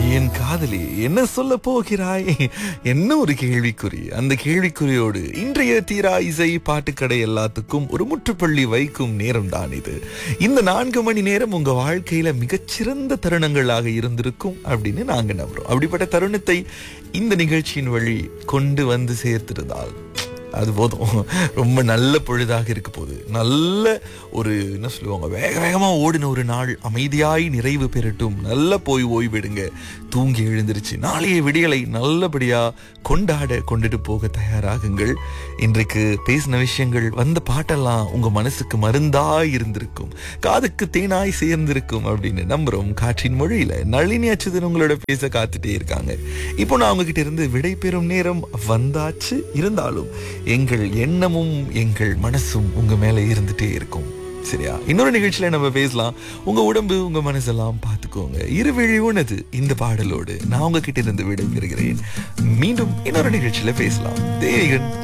என் காதலி என்ன சொல்ல போகிறாய் என்ன ஒரு கேள்விக்குறி அந்த கேள்விக்குறியோடு இன்றைய தீரா இசை பாட்டுக்கடை எல்லாத்துக்கும் ஒரு முற்றுப்புள்ளி வைக்கும் நேரம் தான் இது இந்த நான்கு மணி நேரம் உங்க வாழ்க்கையில மிகச்சிறந்த தருணங்களாக இருந்திருக்கும் அப்படின்னு நாங்க நம்புறோம் அப்படிப்பட்ட தருணத்தை இந்த நிகழ்ச்சியின் வழி கொண்டு வந்து சேர்த்திருந்தால் அது போதும் ரொம்ப நல்ல பொழுதாக இருக்க போகுது நல்ல ஒரு என்ன சொல்லுவாங்க வேக வேகமாக ஓடின ஒரு நாள் அமைதியாய் நிறைவு பெறட்டும் நல்லா போய் ஓய்வெடுங்க தூங்கி எழுந்திருச்சு நாளைய விடியலை நல்லபடியாக கொண்டாட கொண்டுட்டு போக தயாராகுங்கள் இன்றைக்கு பேசின விஷயங்கள் வந்த பாட்டெல்லாம் உங்கள் மனசுக்கு மருந்தாய் இருந்திருக்கும் காதுக்கு தேனாய் சேர்ந்திருக்கும் அப்படின்னு நம்புறோம் காற்றின் மொழியில நளினி அச்சுதன் உங்களோட பேச காத்துட்டே இருக்காங்க இப்போ நான் உங்ககிட்ட இருந்து விடை பெறும் நேரம் வந்தாச்சு இருந்தாலும் எங்கள் எண்ணமும் எங்கள் மனசும் உங்க மேல இருந்துட்டே இருக்கும் சரியா இன்னொரு நிகழ்ச்சியில நம்ம பேசலாம் உங்க உடம்பு உங்க மனசெல்லாம் பார்த்துக்கோங்க இருவிழி உனது இந்த பாடலோடு நான் உங்ககிட்ட இருந்து விடை பெறுகிறேன் மீண்டும் இன்னொரு நிகழ்ச்சியில பேசலாம் தேவிகன்